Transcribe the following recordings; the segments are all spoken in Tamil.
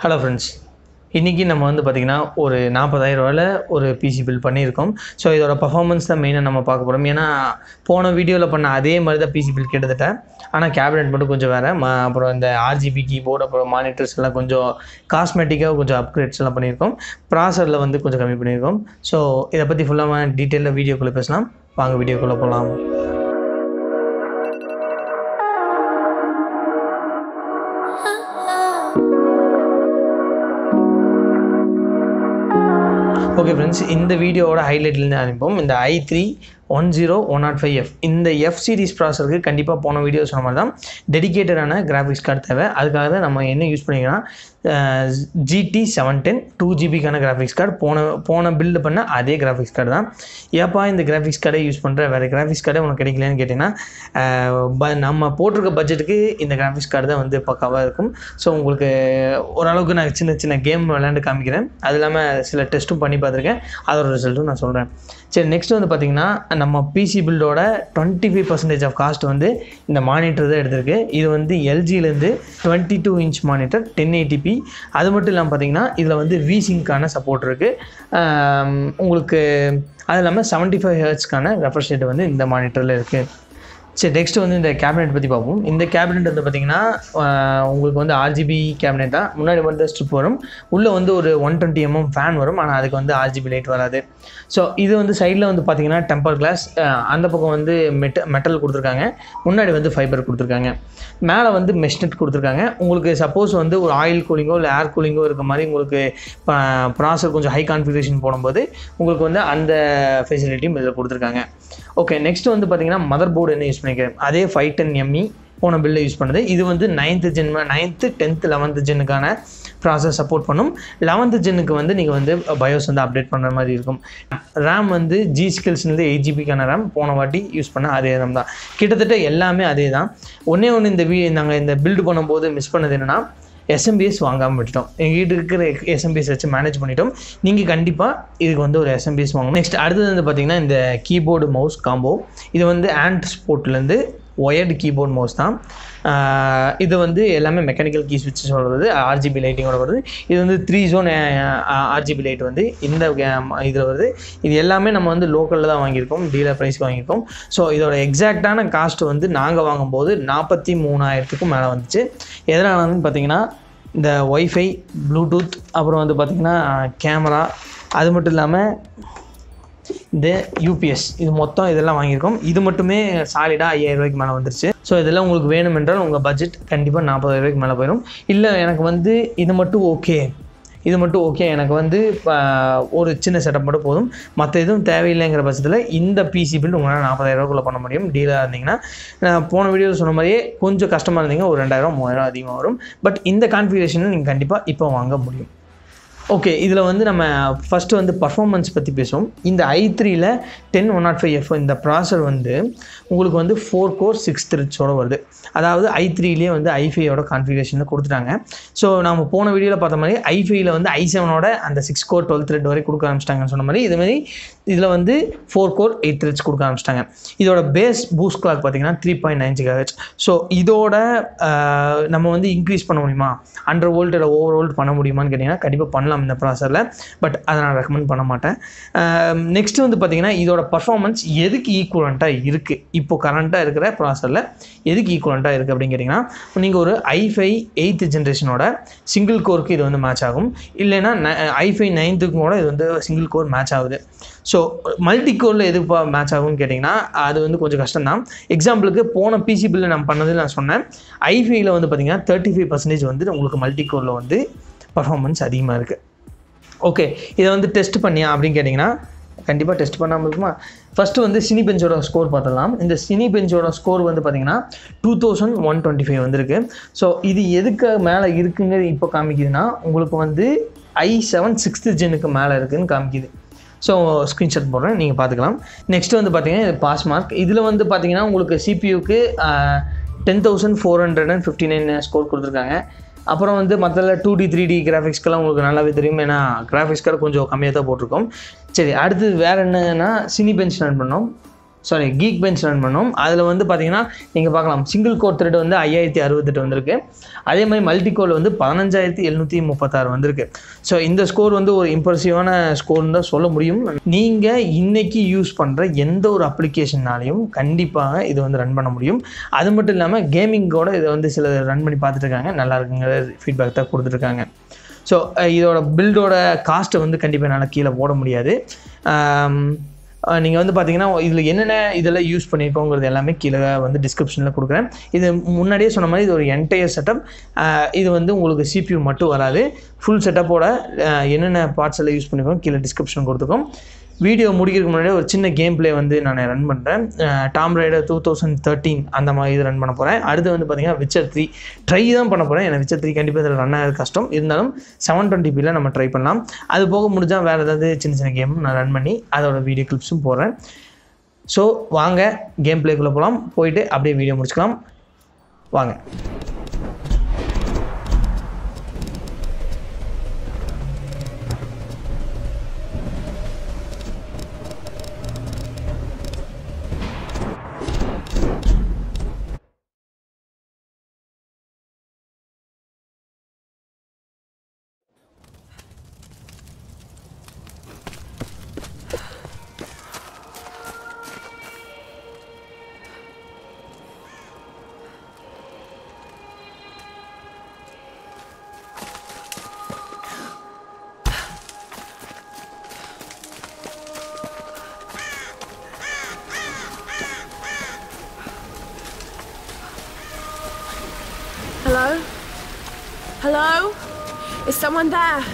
ஹலோ ஃப்ரெண்ட்ஸ் இன்றைக்கி நம்ம வந்து பார்த்திங்கன்னா ஒரு நாற்பதாயிரம் ரூபாயில் ஒரு பிசி பில் பண்ணியிருக்கோம் ஸோ இதோட பர்ஃபார்மன்ஸ் தான் மெயினாக நம்ம பார்க்க போகிறோம் ஏன்னா போன வீடியோவில் பண்ண அதே மாதிரி தான் பிசி பில் கிட்டத்தட்ட ஆனால் கேபினெட் மட்டும் கொஞ்சம் வேறு ம அப்புறம் இந்த ஆர்ஜிபி கீபோர்டு அப்புறம் மானிட்டர்ஸ் எல்லாம் கொஞ்சம் காஸ்மெட்டிக்காக கொஞ்சம் அப்கிரேட்ஸ் எல்லாம் பண்ணியிருக்கோம் ப்ராசரில் வந்து கொஞ்சம் கம்மி பண்ணியிருக்கோம் ஸோ இதை பற்றி ஃபுல்லாக டீட்டெயிலாக வீடியோக்குள்ளே பேசலாம் வாங்க வீடியோக்குள்ளே போகலாம் ஓகே ஃப்ரெண்ட்ஸ் இந்த வீடியோவோட ஹைலைட்லேருந்து ஆரம்பிப்போம் இந்த I three one zero one naught five F இந்த எஃப் சீரிஸ் ப்ராசருக்கு கண்டிப்பாக போன வீடியோ சொன்ன மாதிரி தான் டெடிகேட்டடான கிராஃபிக்ஸ் கார்டு தேவை அதுக்காக தான் நம்ம என்ன யூஸ் பண்ணிக்கலாம் ஜிடி செவன் டென் டூ ஜிபிக்கான கிராஃபிக்ஸ் கார்டு போன போன பில்டு பண்ண அதே கிராஃபிக்ஸ் கார்டு தான் ஏப்பா இந்த கிராஃபிக்ஸ் கார்டை யூஸ் பண்ணுற வேறு கிராஃபிக்ஸ் கார்டே உனக்கு கிடைக்கலன்னு கேட்டிங்கன்னா ப நம்ம போட்டிருக்க பட்ஜெட்டுக்கு இந்த கிராஃபிக்ஸ் கார்டு தான் வந்து பக்காவாக இருக்கும் ஸோ உங்களுக்கு ஓரளவுக்கு நான் சின்ன சின்ன கேம் விளையாண்டு காமிக்கிறேன் அது இல்லாமல் சில டெஸ்ட்டும் பண்ணி பார்த்துருக்கேன் அதோட ரிசல்ட்டும் நான் சொல்கிறேன் சரி நெக்ஸ்ட் வந்து பார்த்திங்கன்னா நம்ம பிசி பில்டோட twenty five percentage of cost வந்து இந்த மானிட்டர் தான் எடுத்திருக்கு இது வந்து எல்ஜிலேருந்து twenty two inch monitor ten eighty p அது மட்டும் இல்லாமல் பார்த்தீங்கன்னா இதில் வந்து விசிங்க்கான சப்போர்ட் இருக்குது உங்களுக்கு அது இல்லாமல் செவன்ட்டி ஃபைவ் ஹர்ட்ஸ்க்கான ரெஃப்ரெஷ் ரேட் வந்து இந்த மானிட்டரில் இருக்குது சரி நெக்ஸ்ட் வந்து இந்த கேபினெட் பற்றி பார்ப்போம் இந்த கேபினெட் வந்து பார்த்திங்கன்னா உங்களுக்கு வந்து ஆர்ஜிபி கேபினெட் தான் முன்னாடி வந்து ஸ்ட்ரிப் வரும் உள்ளே வந்து ஒரு ஒன் டுவெண்ட்டி எம்எம் ஃபேன் வரும் ஆனால் அதுக்கு வந்து ஆர்ஜிபி லைட் வராது ஸோ இது வந்து சைடில் வந்து பார்த்திங்கன்னா டெம்பர் கிளாஸ் அந்த பக்கம் வந்து மெட்ட மெட்டல் கொடுத்துருக்காங்க முன்னாடி வந்து ஃபைபர் கொடுத்துருக்காங்க மேலே வந்து மெஷ்நெட் கொடுத்துருக்காங்க உங்களுக்கு சப்போஸ் வந்து ஒரு ஆயில் கூலிங்கோ இல்லை ஏர் கூலிங்கோ இருக்க மாதிரி உங்களுக்கு ப்ராசர் கொஞ்சம் ஹை கான்ஃபிகரேஷன் போடும்போது உங்களுக்கு வந்து அந்த ஃபெசிலிட்டியும் இதில் கொடுத்துருக்காங்க ஓகே நெக்ஸ்ட் வந்து பார்த்தீங்கன்னா மதர் போர்டு என்ன யூஸ் பண்ணிக்கிறேன் அதே ஃபைவ் டென் எம்இ போன பில்லை யூஸ் பண்ணுது இது வந்து ninth gen ninth tenth eleventh ஜென்னுக்கான ப்ராசஸ் சப்போர்ட் பண்ணும் லெவன்த்து ஜென்னுக்கு வந்து நீங்கள் வந்து பயோஸ் வந்து அப்டேட் பண்ணுற மாதிரி இருக்கும் ரேம் வந்து ஜி ஸ்கில்ஸ்லேருந்து எயிட் ஜிபிக்கான ரேம் போன வாட்டி யூஸ் பண்ண அதே ரேம் தான் கிட்டத்தட்ட எல்லாமே அதே தான் ஒன்றே ஒன்று இந்த வீ நாங்கள் இந்த பில்டு பண்ணும்போது மிஸ் பண்ணது என்னென்னா எஸ்எம்பிஎஸ் வாங்காமல் விட்டுட்டோம் எங்ககிட்ட இருக்கிற எஸ்எம்பிஎஸ் வச்சு மேனேஜ் பண்ணிட்டோம் நீங்கள் கண்டிப்பாக இதுக்கு வந்து ஒரு எஸ்எம்பிஎஸ் வாங்கணும் நெக்ஸ்ட் அடுத்தது வந்து பார்த்திங்கன்னா இந்த கீபோர்டு மவுஸ் காம்போ இது வந்து ஆண்ட் ஸ்போர்ட்லேருந்து ஒயர்டு கீபோர்ட் மவுஸ் தான் இது வந்து எல்லாமே மெக்கானிக்கல் கீ ஸ்விட்ச் வருது ஆர்ஜிபி லைட்டிங்கோட வருது இது வந்து த்ரீ ஜோன் ஆர்ஜிபி லைட் வந்து இந்த இதில் வருது இது எல்லாமே நம்ம வந்து லோக்கலில் தான் வாங்கியிருக்கோம் டீலர் ப்ரைஸ்க்கு வாங்கியிருக்கோம் ஸோ இதோட எக்ஸாக்டான காஸ்ட் வந்து நாங்கள் வாங்கும்போது நாற்பத்தி மூணாயிரத்துக்கும் மேலே வந்துச்சு எதனாலன்னு பார்த்தீங்கன்னா இந்த ஒய்ஃபை ப்ளூடூத் அப்புறம் வந்து பார்த்திங்கன்னா கேமரா அது மட்டும் இல்லாமல் இந்த யூபிஎஸ் இது மொத்தம் இதெல்லாம் வாங்கியிருக்கோம் இது மட்டுமே சாலிடாக ஐயாயிரம் ரூபாய்க்கு மேலே வந்துருச்சு ஸோ இதெல்லாம் உங்களுக்கு வேணும் என்றால் உங்கள் பட்ஜெட் கண்டிப்பாக நாற்பதாயிரம் ரூபாய்க்கு மேலே போயிடும் இல்லை எனக்கு வந்து இது மட்டும் ஓகே இது மட்டும் ஓகே எனக்கு வந்து ஒரு சின்ன செட்டப் மட்டும் போதும் மற்ற எதுவும் தேவையில்லைங்கிற பட்சத்தில் இந்த பிசி பில் உங்களால் நாற்பதாயிரரூபாக்குள்ளே பண்ண முடியும் டீலாக இருந்தீங்கன்னா நான் போன வீடியோ சொன்ன மாதிரியே கொஞ்சம் கஷ்டமாக இருந்தீங்க ஒரு ரெண்டாயிரம் மூவாயிரம் அதிகமாக வரும் பட் இந்த கான்ஃபிகரேஷனை நீங்கள் கண்டிப்பாக இப்போ வாங்க முடியும் ஓகே இதில் வந்து நம்ம ஃபஸ்ட்டு வந்து பர்ஃபார்மன்ஸ் பற்றி பேசுவோம் இந்த ஐ த்ரீயில் ten one naught five F இந்த ப்ராசர் வந்து உங்களுக்கு வந்து ஃபோர் கோர் சிக்ஸ் த்ரெட்ஸோடு வருது அதாவது ஐ த்ரீலேயே வந்து ஐஃபையோட கான்ஃபிகரேஷனில் கொடுத்துட்டாங்க ஸோ நம்ம போன வீடியோவில் பார்த்த மாதிரி ஐஃபையில் வந்து ஐ செவனோட அந்த சிக்ஸ் கோர் டுவெல் த்ரெட் வரை கொடுக்க ஆரம்பிச்சிட்டாங்கன்னு சொன்ன மாதிரி இதுமாதிரி இதில் வந்து ஃபோர் கோர் எயிட் த்ரெட்ஸ் கொடுக்க ஆரம்பிச்சிட்டாங்க இதோட பேஸ் பூஸ்ட் கிளாக் பார்த்தீங்கன்னா three point nine gigahertz so இதோட நம்ம வந்து இன்க்ரீஸ் பண்ண முடியுமா அண்டர் வோல்ட் இல்லை ஓவர் வோல்ட் பண்ண முடியுமான்னு கேட்டிங்கன்னா கண்டிப்பாக பண்ணலாம் இந்த ப்ராசரில் பட் அதை நான் ரெக்கமெண்ட் பண்ண மாட்டேன் நெக்ஸ்ட் வந்து பார்த்திங்கன்னா இதோட பர்ஃபார்மன்ஸ் எதுக்கு ஈக்குவலண்ட்டாக இருக்குது இப்போ கரண்ட்டாக இருக்கிற ப்ராசரில் எதுக்கு ஈக்குவலண்ட்டாக இருக்குது அப்படின்னு கேட்டிங்கன்னா நீங்கள் ஒரு ஐஃபை எயித்து ஜென்ரேஷனோட சிங்கிள் கோருக்கு இது வந்து மேட்ச் ஆகும் இல்லைன்னா ஐஃபை நைன்த்துக்கு கூட இது வந்து சிங்கிள் கோர் மேட்ச் ஆகுது ஸோ மல்டி கோரில் எது மேட்ச் ஆகும்னு கேட்டிங்கன்னா அது வந்து கொஞ்சம் கஷ்டம் தான் எக்ஸாம்பிளுக்கு போன பிசி பில்லில் நான் பண்ணது நான் சொன்னேன் ஐஃபையில் வந்து பார்த்திங்கன்னா தேர்ட்டி ஃபைவ் பர்சன்டேஜ் வந்து உங்களுக்கு மல்டி கோரில் வந்து பர்ஃபார்மன்ஸ் அதிகமாக இருக்குது ஓகே இதை வந்து டெஸ்ட் பண்ணியா அப்படின்னு கேட்டிங்கன்னா கண்டிப்பாக டெஸ்ட் பண்ணாமல் இருக்குமா ஃபஸ்ட்டு வந்து சினி பெஞ்சோட ஸ்கோர் பார்த்துடலாம் இந்த சினி பெஞ்சோட ஸ்கோர் வந்து பார்த்திங்கன்னா two thousand one twenty five வந்திருக்கு ஸோ இது எதுக்கு மேலே இருக்குங்கிறது இப்போ காமிக்குதுன்னா உங்களுக்கு வந்து ஐ செவன் சிக்ஸ்த்து ஜெனுக்கு மேலே இருக்குதுன்னு காமிக்குது ஸோ ஸ்க்ரீன்ஷாட் போடுறேன் நீங்கள் பார்த்துக்கலாம் நெக்ஸ்ட் வந்து பார்த்தீங்கன்னா இது பாஸ் மார்க் இதில் வந்து பார்த்தீங்கன்னா உங்களுக்கு சிபியூக்கு ten thousand four hundred and fifty nine score கொடுத்துருக்காங்க அப்புறம் வந்து மற்ற டூ டி த்ரீ டி கிராஃபிக்ஸ்க்கெல்லாம் உங்களுக்கு நல்லாவே தெரியும் ஏன்னா கிராஃபிக்ஸ் கார்டு கொஞ்சம் கம்மியாக தான் போட்டிருக்கோம் சரி அடுத்து வேறு என்னன்னா சினி பெஞ்ச் ரன் பண்ணோம் சாரி கீக் பெஞ்ச் ரன் பண்ணோம் அதில் வந்து பார்த்தீங்கன்னா நீங்கள் பார்க்கலாம் சிங்கிள் கோர் த்ரெட் வந்து ஐயாயிரத்தி அறுபத்தெட்டு வந்திருக்கு அதே மாதிரி மல்டி கோரில் வந்து பதினஞ்சாயிரத்தி எழுநூற்றி முப்பத்தாறு வந்திருக்கு ஸோ இந்த ஸ்கோர் வந்து ஒரு இம்ப்ரெசிவான ஸ்கோர்னு தான் சொல்ல முடியும் நீங்கள் இன்னைக்கு யூஸ் பண்ணுற எந்த ஒரு அப்ளிகேஷன்னாலையும் கண்டிப்பாக இது வந்து ரன் பண்ண முடியும் அது மட்டும் இல்லாமல் கேமிங்கோட இதை வந்து சில ரன் பண்ணி பார்த்துட்டு இருக்காங்க நல்லா இருக்குங்கிற ஃபீட்பேக் தான் கொடுத்துருக்காங்க ஸோ இதோட பில்டோட காஸ்ட்டை வந்து கண்டிப்பாக என்னால் கீழே போட முடியாது நீங்கள் வந்து பார்த்தீங்கன்னா இதில் என்னென்ன இதெல்லாம் யூஸ் பண்ணியிருக்கோங்கிறது எல்லாமே கீழே வந்து டிஸ்கிரிப்ஷனில் கொடுக்குறேன் இது முன்னாடியே சொன்ன மாதிரி இது ஒரு என்டையர் செட்டப் இது வந்து உங்களுக்கு சிபியூ மட்டும் வராது ஃபுல் செட்டப்போட என்னென்ன பார்ட்ஸ் எல்லாம் யூஸ் பண்ணியிருக்கோம் கீழே டிஸ்கிரிப்ஷன் கொடுத்துருக்கோம் வீடியோ முடிக்கிறதுக்கு முன்னாடி ஒரு சின்ன கேம் ப்ளே வந்து நான் ரன் பண்ணுறேன் Tomb Raider two thousand thirteen அந்த மாதிரி இது ரன் பண்ண போகிறேன் அடுத்து வந்து பார்த்தீங்கன்னா விச்சர் த்ரீ ட்ரை தான் பண்ண போகிறேன் எனக்கு விச்சர் த்ரீ கண்டிப்பாக இதில் ரன் ஆகிறது கஷ்டம் இருந்தாலும் செவன் டுவெண்ட்டி பியில் நம்ம ட்ரை பண்ணலாம் அது போக முடிஞ்சால் வேறு ஏதாவது சின்ன சின்ன கேமும் நான் ரன் பண்ணி அதோட வீடியோ கிளிப்ஸும் போடுறேன் ஸோ வாங்க கேம் ப்ளேக்குள்ளே போகலாம் போயிட்டு அப்படியே வீடியோ முடிச்சுக்கலாம் வாங்க Hello? Hello? Is someone there?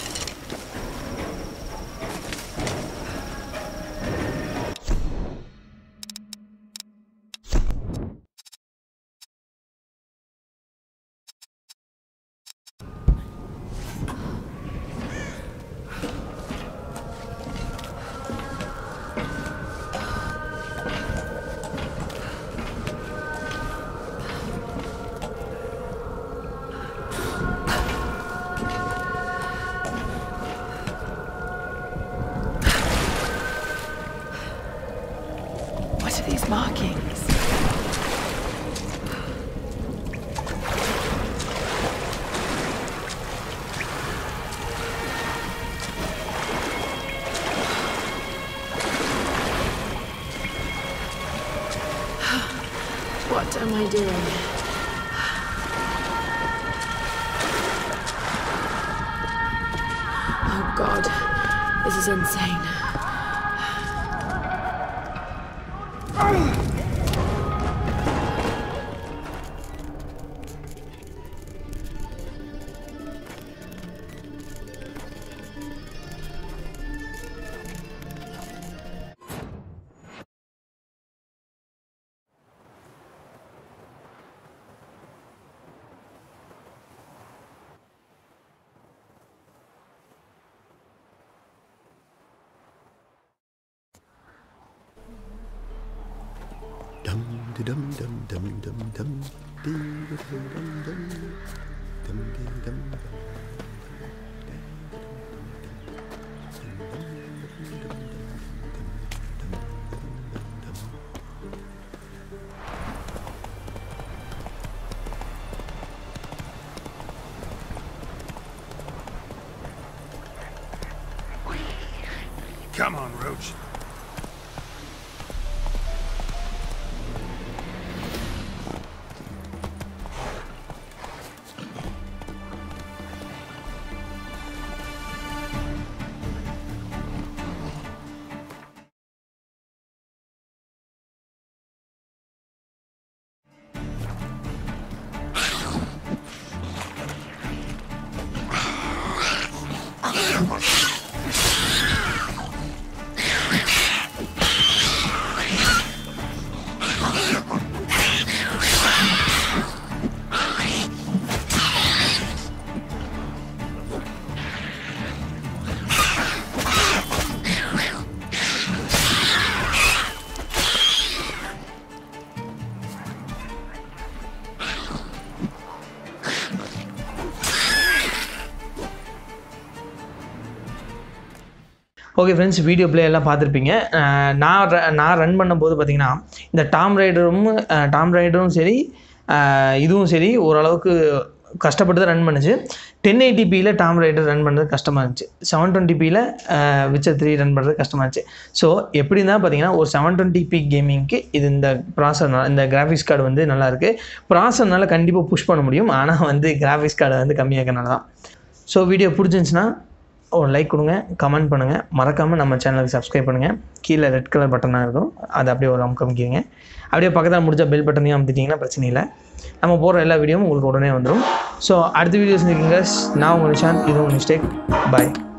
What are these markings? What am I doing? Oh god, this is insane. Dum de dum dum dum dum dum dee da dum dum dum dum dee dum dum. Come on, Roach. Okay friends video play எல்லாம் பார்த்துருப்பீங்க அஹ் நான் ர- நான் ரன் பண்ணும்போது பார்த்தீங்கன்னா இந்த டாம் ரைடரும் டாம் ரைடரும் சரி அஹ் இதுவும் சரி ஓரளவுக்கு கஷ்டப்பட்டு தான் ரன் பண்ணுச்சு டென் எயிட்டிபியில் டாம் ரைடர் ரன் பண்ணுறது கஷ்டமாக இருந்துச்சு செவன் டுவெண்ட்டிபியில் விச்சர் த்ரீ ரன் பண்ணுறது கஷ்டமாக இருந்துச்சு ஸோ எப்படி இருந்தால் பார்த்தீங்கன்னா ஒரு செவன் டுவெண்ட்டி கேமிங்க்கு இது இந்த ப்ராசர் இந்த கிராஃபிக்ஸ் கார்டு வந்து நல்லாயிருக்கு ப்ராசர்னால கண்டிப்பாக புஷ் பண்ண முடியும் ஆனால் வந்து கிராஃபிக்ஸ் கார்டு வந்து கம்மியாக இருக்கனால தான் ஸோ வீடியோ பிடிச்சிருந்துச்சுன்னா ஒரு லைக் கொடுங்க கமெண்ட் பண்ணுங்கள் மறக்காமல் நம்ம சேனலுக்கு சப்ஸ்கிரைப் பண்ணுங்கள் கீழே ரெட் கலர் பட்டனாக இருக்கும் அதை அப்படியே ஒரு அமுக்கம் கீங்க அப்படியே பக்கத்தில் முடிஞ்ச பெல் பட்டனையும் அமுத்திட்டிங்கன்னா பிரச்சனை இல்லை நம்ம போடுற எல்லா வீடியோவும் உங்களுக்கு உடனே வந்துடும் ஸோ அடுத்த வீடியோ செஞ்சுக்கோங்க நான் உங்கள் நிஷாந்த் இது உங்கள் மிஸ்டேக் பாய்